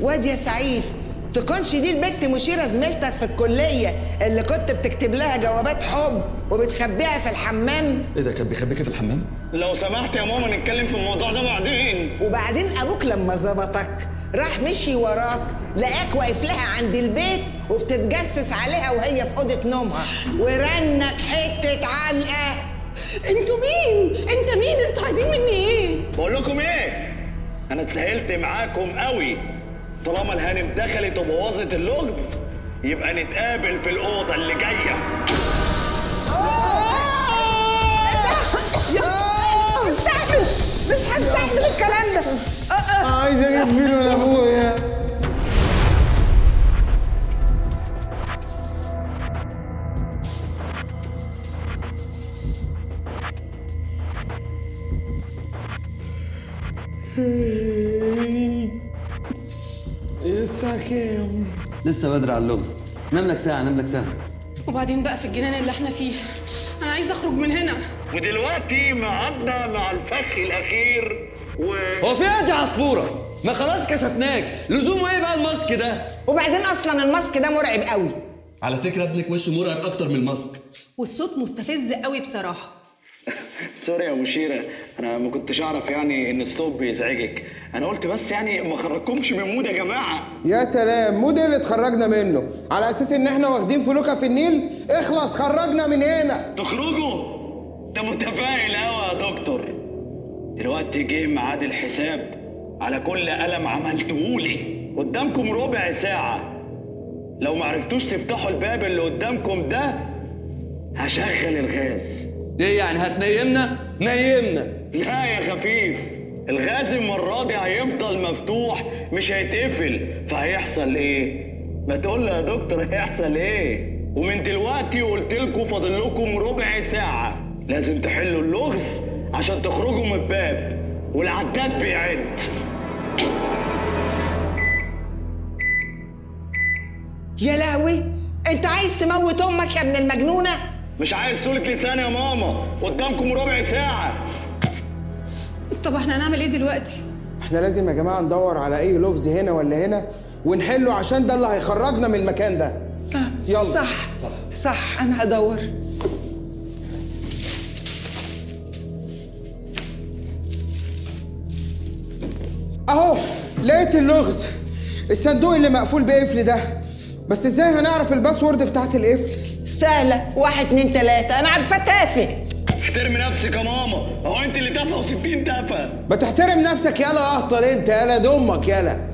واد يا سعيد تكونش دي البت مشيرة زميلتك في الكلية اللي كنت بتكتب لها جوابات حب وبتخبيها في الحمام ايه ده كان بيخبيكي في الحمام؟ لو سمحت يا ماما نتكلم في الموضوع ده بعدين وبعدين ابوك لما ظبطك راح مشي وراك لقاك واقف لها عند البيت وبتتجسس عليها وهي في اوضه نومها ورنك حته علقه انتوا مين؟ انت مين؟ انتوا عايزين مني ايه؟ بقول لكم ايه انا اتسهلت معاكم قوي طالما الهانم دخلت وبوظت اللغز يبقى نتقابل في الاوضه اللي جايه استحمل مش هستحمل الكلام ده عايز اجيب فيلم لابويا الساعة كام؟ لسه بدري على اللغز نام لك ساعة نام لك ساعة وبعدين بقى في الجنان اللي احنا فيه انا عايزه اخرج من هنا ودلوقتي ميعادنا مع الفخ الاخير و هو في ايه دي عصفورة؟ ما خلاص كشفناك لزومه ايه بقى الماسك ده؟ وبعدين اصلا الماسك ده مرعب قوي على فكرة ابنك وشه مرعب أكتر من الماسك والصوت مستفز قوي بصراحه سوري يا مشيرة أنا ما كنتش أعرف يعني إن الصوت بيزعجك أنا قلت بس يعني ما خرجكمش من مود يا جماعة يا سلام مو ده اللي اتخرجنا منه على اساس ان احنا واخدين فلوكة في النيل اخلص خرجنا من هنا تخرجوا أنت متفائل أوي يا دكتور دلوقتي جه ميعاد الحساب على كل قلم عملتهولي قدامكم ربع ساعة لو معرفتوش تفتحوا الباب اللي قدامكم ده هشغل الغاز ايه يعني هتنيمنا؟ نيمنا لا يا خفيف الغاز المرة دي هيفضل مفتوح مش هيتقفل فهيحصل ايه؟ ما تقول لي يا دكتور هيحصل ايه؟ ومن دلوقتي قلت لكم فاضل لكم ربع ساعة لازم تحلوا اللغز عشان تخرجوا من الباب والعداد بيعد يا لهوي انت عايز تموت امك يا ابن المجنونه مش عايز طولة لسان يا ماما قدامكم ربع ساعة طب احنا هنعمل ايه دلوقتي احنا لازم يا جماعة ندور على اي لغز هنا ولا هنا ونحله عشان ده اللي هيخرجنا من المكان ده يلا صح صح صح انا هدور اهو لقيت اللغز الصندوق اللي مقفول بقفل ده بس ازاي هنعرف الباسورد بتاعت القفل سهله واحد اتنين تلاته انا عارفه تافه احترمي نفسك يا ماما هو انت اللي تافهه و60 تافهه ما تحترم نفسك يالا اهطل انت يالا دمك يالا